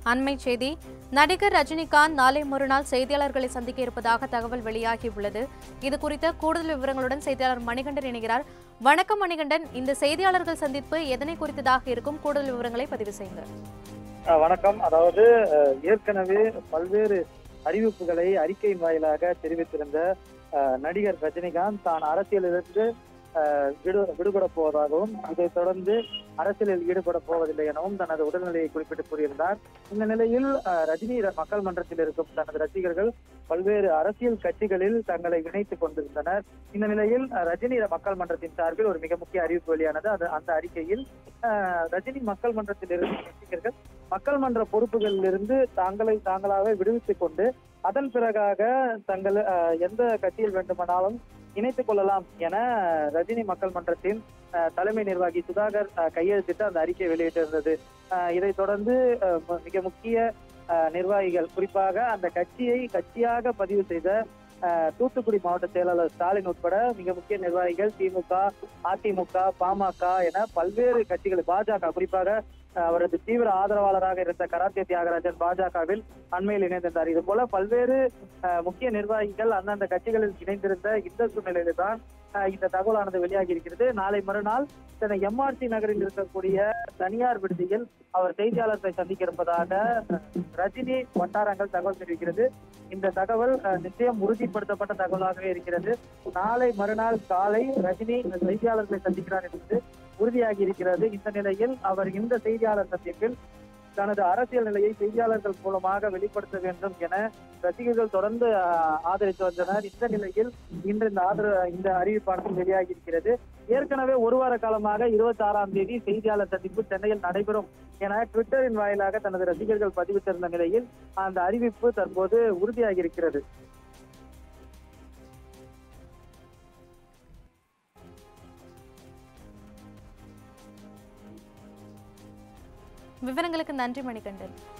அண்மை செய்தி நடிகர் ரஜினிகாந்த் நாளை மறுநாள் செய்தியாளர்களை சந்திக்க இருப்பதாக தகவல் வெளியாகியுள்ளது இது குறித்த கூடுதல் விவரங்களுடன் செய்தியாளர் மணிகண்டன் இணைகிறார் வணக்கம் மணிகண்டன் இந்த செய்தியாளர்கள் சந்திப்பு எதனை குறித்ததாக இருக்கும் கூடுதல் விவரங்களை பதிவு செய்யுங்க அஹ் வணக்கம் அதாவது அஹ், ஏற்கனவே பல்வேறு அறிவிப்புகளை அறிக்கையின் வாயிலாக தெரிவித்திருந்த அஹ், நடிகர் ரஜினிகாந்த் தான் அரசியலிலிருந்து அஹ், விடு விடுபட போவதாகவும் இதைத் தொடர்ந்து அரசியலில் ஈடுபட போவதில்லை எனவும் தனது உடல்நிலையை குறிப்பிட்டு கூறியிருந்தார் இந்த நிலையில் அஹ், ரஜினி ர- மக்கள் மன்றத்தில் இருக்கும் தனது ரசிகர்கள் பல்வேறு அரசியல் கட்சிகளில் தங்களை இணைத்துக் கொண்டிருந்தனர் இந்த நிலையில் அஹ், ரஜினி மக்கள் மன்றத்தின் சார்பில் ஒரு மிக முக்கிய அறிவிப்பு வெளியானது அது அந்த அறிக்கையில் அஹ், ரஜினி மக்கள் மன்றத்தில் இருக்கும் ரசிகர்கள் மக்கள் மன்ற பொறுப்புகளில் இருந்து தாங்களை தாங்களாக விடுவித்துக் கொண்டு அதன் பிறகாக தங்கள் அஹ், எந்த கட்சியில் வேண்டுமானாலும் இணைத்துக் கொள்ளலாம் என ரஜினி மக்கள் மன்றத்தின் அஹ், தலைமை நிர்வாகி சுதாகர் அஹ், கையெழுத்திட்டு அந்த அறிக்கை வெளியிட்டிருந்தது அஹ், இதைத் தொடர்ந்து அஹ், மு- மிக முக்கிய அஹ், நிர்வாகிகள் குறிப்பாக அந்த கட்சியை கட்சியாக பதிவு செய்த அஹ், தூத்துக்குடி மாவட்ட செயலாளர் ஸ்டாலின் உட்பட மிக முக்கிய நிர்வாகிகள் திமுக அதிமுக பாமக என பல்வேறு கட்சிகள் பாஜக குறிப்பாக அஹ், அவரது தீவிர ஆதரவாளராக இருந்த கராத்தே தியாகராஜன் பாஜகவில் அண்மையில் இணைந்திருந்தார் இது போல பல்வேறு அஹ், முக்கிய நிர்வாகிகள் அந்தந்த கட்சிகளில் இணைந்திருந்த இந்த சூழ்நிலையில தான் அஹ், இந்த தகவலானது வெளியாகி இருக்கிறது நாளை மறுநாள் சென்னை எம்ஆர்சி நகரில் இருக்கக்கூடிய தனியார் விடுதியில் அவர் செய்தியாளர்களை சந்திக்க இருப்பதாக அஹ், ரஜினி வட்டாரங்கள் தகவல் தெரிவிக்கிறது இந்த தகவல் அஹ், நிச்சயம் உறுதிப்படுத்தப்பட்ட தகவலாகவே இருக்கிறது நாளை மறுநாள் காலை ரஜினி இந்த செய்தியாளர்களை சந்திக்கிறார் என்பது உறுதியாகி இருக்கிறது இந்த நிலையில் அவர் இந்த செய்தியாளர் சந்திப்பில் தனது அரசியல் நிலையை செய்தியாளர்கள் மூலமாக வெளிப்படுத்த வேண்டும் என ரசிகர்கள் தொடர்ந்து அஹ், ஆதரித்து வந்தனர் இந்த நிலையில் இன்று இந்த ஆதரவு இந்த அறிவிப்பானது வெளியாகி இருக்கிறது ஏற்கனவே ஒரு வார காலமாக இருபத்தி ஆறாம் தேதி செய்தியாளர் சந்திப்பு சென்னையில் நடைபெறும் என ட்விட்டரின் வாயிலாக தனது ரசிகர்கள் பதிவிட்டிருந்த நிலையில் அந்த அறிவிப்பு தற்போது உறுதியாகி இருக்கிறது விவரங்களுக்கு நன்றி மணிகண்டன்